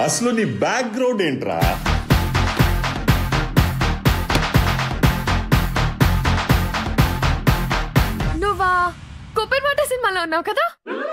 అసలు నీ బ్యాక్గ్రౌండ్ ఏంట్రా నువ్వా కొబ్బరి మాట సినిమాలో ఉన్నావు కదా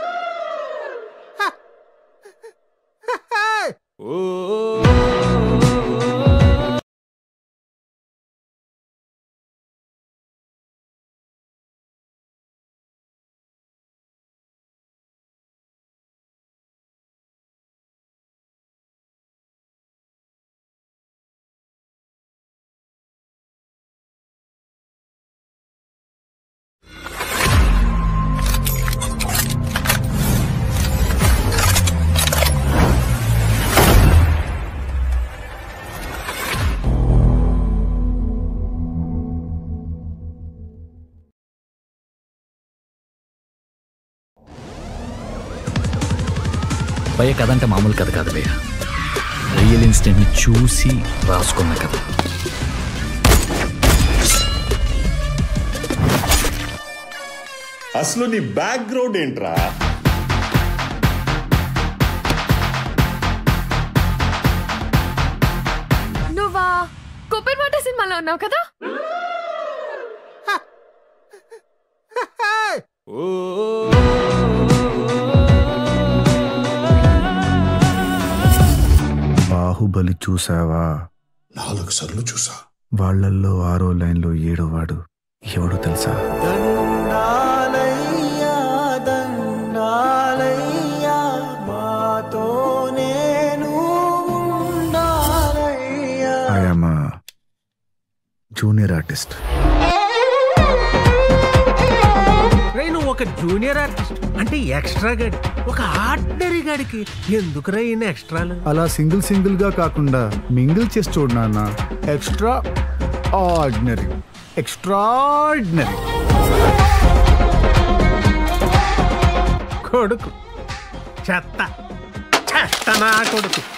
భయ కథ అంటే మామూలు కథ కాదు భయ్య రియల్ ఇన్సిడెంట్ని చూసి రాసుకున్న కథ అసలు నీ బ్యాక్గ్రౌండ్ ఏంట్రా నువ్వా కొబ్బరి మాట సినిమాలో ఉన్నావు కదా బాహుబలి చూసావా నాలుగు సార్లు చూసా వాళ్ళల్లో ఆరో లైన్లో ఏడో వాడు ఎవడో తెలుసా దండాలయ్యా దండాలయ్యా మాతో నేను ఉండాలయ్యా ఐఎమ్ జూనియర్ ఆర్టిస్ట్ రే నువ్వు ఒక జూనియర్ ఆర్టిస్ట్ అంటే ఎక్స్ట్రా గడి ఒక ఆర్డినరీ గడికి ఎందుకు రా ఈయన ఎక్స్ట్రాలు అలా సింగిల్ సింగిల్ గా కాకుండా మింగిల్ చేసి చూడు నాన్న ఎక్స్ట్రా ఆర్డినరీ ఎక్స్ట్రాడినరీ కొడుకు చెత్త చెత్త నా కొడుకు